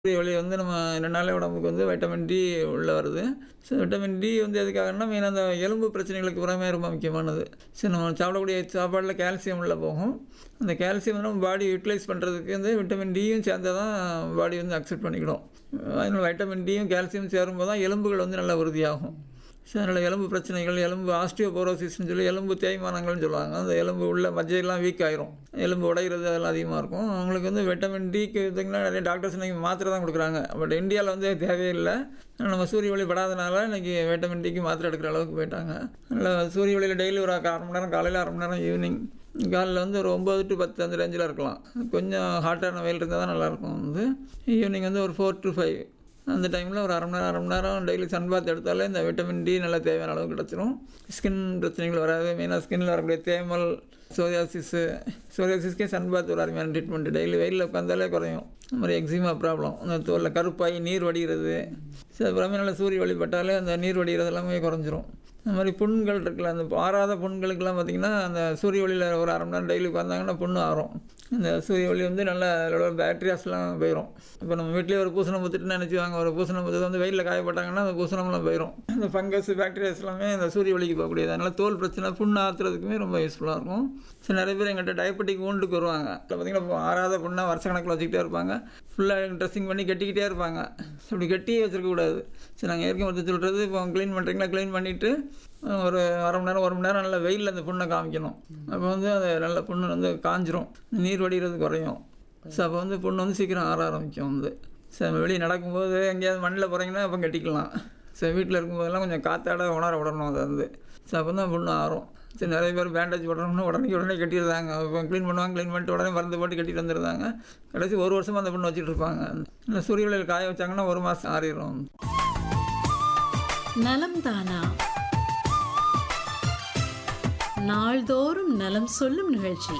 சூரிய ஒளி வந்து நம்ம என்னனாலே உடம்புக்கு வந்து வைட்டமின் டி உள்ள வருது ஸோ வைட்டமின் டி வந்து எதுக்காகன்னா மெயினாக அந்த எலும்பு பிரச்சனைகளுக்கு புறமே ரொம்ப முக்கியமானது சரி நம்ம சாப்பிடக்கூடிய சாப்பாட்டில் கால்சியம் உள்ள போகும் அந்த கால்சியம் வந்து நம்ம பாடி யூட்டிலைஸ் பண்ணுறதுக்கு வந்து விட்டமின் டியும் சேர்ந்தால் தான் பாடி வந்து அக்செப்ட் பண்ணிக்கிடும் அதனால் வைட்டமின் டியும் கால்சியம் சேரும்போது தான் எலும்புகள் வந்து நல்லா உறுதியாகும் ஸோ அதனால் எலும்பு பிரச்சனைகள் எலும்பு ஆஸ்டியோபோரோசிஸ்னு சொல்லி எலும்பு தேய்மானங்கள்னு சொல்லுவாங்க அந்த எலும்பு உள்ள மஜ்ஜையெல்லாம் வீக் ஆயிரும் எலும்பு உடைகிறது அதெல்லாம் அதிகமாக இருக்கும் அவங்களுக்கு வந்து விட்டமின் டிக்கு இதுக்குன்னா நிறைய டாக்டர்ஸ் இன்றைக்கி மாத்திரை தான் கொடுக்குறாங்க பட் இந்தியாவில் வந்து தேவையில்லை நம்ம சூரிய ஒளி படாதனால இன்றைக்கி விட்டமின் டிக்கு மாத்திரை எடுக்கிற அளவுக்கு போயிட்டாங்க அதனால் சூரிய ஒளியில் டெய்லி ஒரு அரை மணி நேரம் காலையில் அரை மணி நேரம் ஈவினிங் காலையில் வந்து ஒரு ஒம்பது டு பத்து அந்த ரேஞ்சில் இருக்கலாம் கொஞ்சம் ஹாட்டான வெயில் இருந்தால் தான் நல்லாயிருக்கும் வந்து ஈவினிங் வந்து ஒரு ஃபோர் டு ஃபைவ் அந்த டைமில் ஒரு அரை மணி நேரம் அரை மணி நேரம் டெய்லி சன் பாத் எடுத்தாலே இந்த விட்டமின் டி நல்லா தேவையான அளவு கிடச்சிரும் ஸ்கின் பிரச்சனைகள் வராது மெயினாக ஸ்கின்னில் வரக்கூடிய தேமல் சோரியாசிஸு சோரியாசிஸ்க்கே சன் பாத் ஒரு அருமையான ட்ரீட்மெண்ட் டெய்லி வெயிலில் உட்காந்தாலே குறையும் இந்த மாதிரி எக்ஸிமா ப்ராப்ளம் அந்த தோலில் கருப்பாகி நீர் வடிகிறது ஸோ அப்புறமே நல்லா சூரிய வழிபட்டாலே அந்த நீர் வடிகிறது எல்லாமே குறைஞ்சிரும் இந்த மாதிரி புண்கள் இருக்குல்ல அந்த ஆறாத புண்களுக்கெல்லாம் பார்த்திங்கன்னா அந்த சூரிய ஒளியில் ஒரு அரை மணி நேரம் டெய்லி உட்காந்தாங்கன்னா புண்ணு ஆறும் இந்த சூரிய ஒளி வந்து நல்ல அதோட பேக்டீரியாஸ்லாம் போயிடும் இப்போ நம்ம வீட்லேயே ஒரு பூசணம் ஊற்றிட்டு நினச்சிவாங்க ஒரு பூசணம் ஊற்றி வந்து வெயிலில் காயப்பட்டாங்கன்னா அந்த பூசணம்லாம் போயிடும் இந்த ஃபங்கஸ் பேக்டீரியாஸ் எல்லாமே இந்த சூரிய ஒளிக்கு போகக்கூடியது அதனால் தோல் பிரச்சனை புண்ணு ஆற்றுறதுக்குமே ரொம்ப யூஸ்ஃபுல்லாக இருக்கும் சரி நிறைய பேர் எங்கள்கிட்ட டயபெட்டிக் ஊண்டுக்கு வருவாங்க இப்போ பார்த்திங்கன்னா இப்போ ஆறாத புண்ணாக வருஷக்கணக்கில் வச்சுக்கிட்டே இருப்பாங்க ஃபுல்லாக ட்ரெஸ்ஸிங் பண்ணி கட்டிக்கிட்டே இருப்பாங்க இப்படி கட்டியே வச்சிருக்கக்கூடாது சரி நாங்கள் ஏற்கனவே ஒருத்தர் சொல்கிறது இப்போ க்ளீன் பண்ணுறீங்களா க்ளீன் பண்ணிவிட்டு ஒரு அரை மணி நேரம் ஒரு மணி நேரம் நல்லா வெயிலில் அந்த புண்ணை காமிக்கணும் அப்போ வந்து அது நல்ல புண்ணு வந்து காஞ்சிரும் நீர் வடிகிறது குறையும் ஸோ அப்போ வந்து புண்ணு வந்து சீக்கிரம் ஆற ஆரம்பிக்கும் வந்து ஸோ நம்ம வெளியே நடக்கும்போது எங்கேயாவது மண்ணில் போகிறீங்கன்னா அப்போ கட்டிக்கலாம் ஸோ வீட்டில் இருக்கும்போதெல்லாம் கொஞ்சம் காற்றாட உணர விடணும் அதை வந்து ஸோ அப்போ தான் புண்ணு ஆறும் சரி நிறைய பேர் பேண்டேஜ் போடுறோம்னா உடனே உடனே கட்டிடுறாங்க இப்போ க்ளீன் பண்ணுவாங்க க்ளீன் பண்ணிட்டு உடனே மருந்து போட்டு கட்டிட்டு வந்துடுறாங்க கடைசி ஒரு வருஷமாக அந்த புண்ணு வச்சுட்டு இருப்பாங்க இல்லை சூரிய ஒளியில் காய வச்சாங்கன்னா ஒரு மாதம் ஆறிடும் நலம் தானா நாள்தோறும் நலம் சொல்லும் நிகழ்ச்சி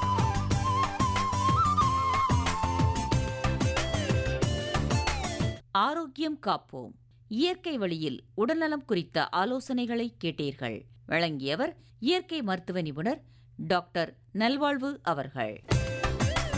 ஆரோக்கியம் காப்போம் இயற்கை வழியில் உடல்நலம் குறித்த ஆலோசனைகளை கேட்டீர்கள் வழங்கியவர் இயற்கை மருத்துவ நிபுணர் டாக்டர் நல்வாழ்வு அவர்கள்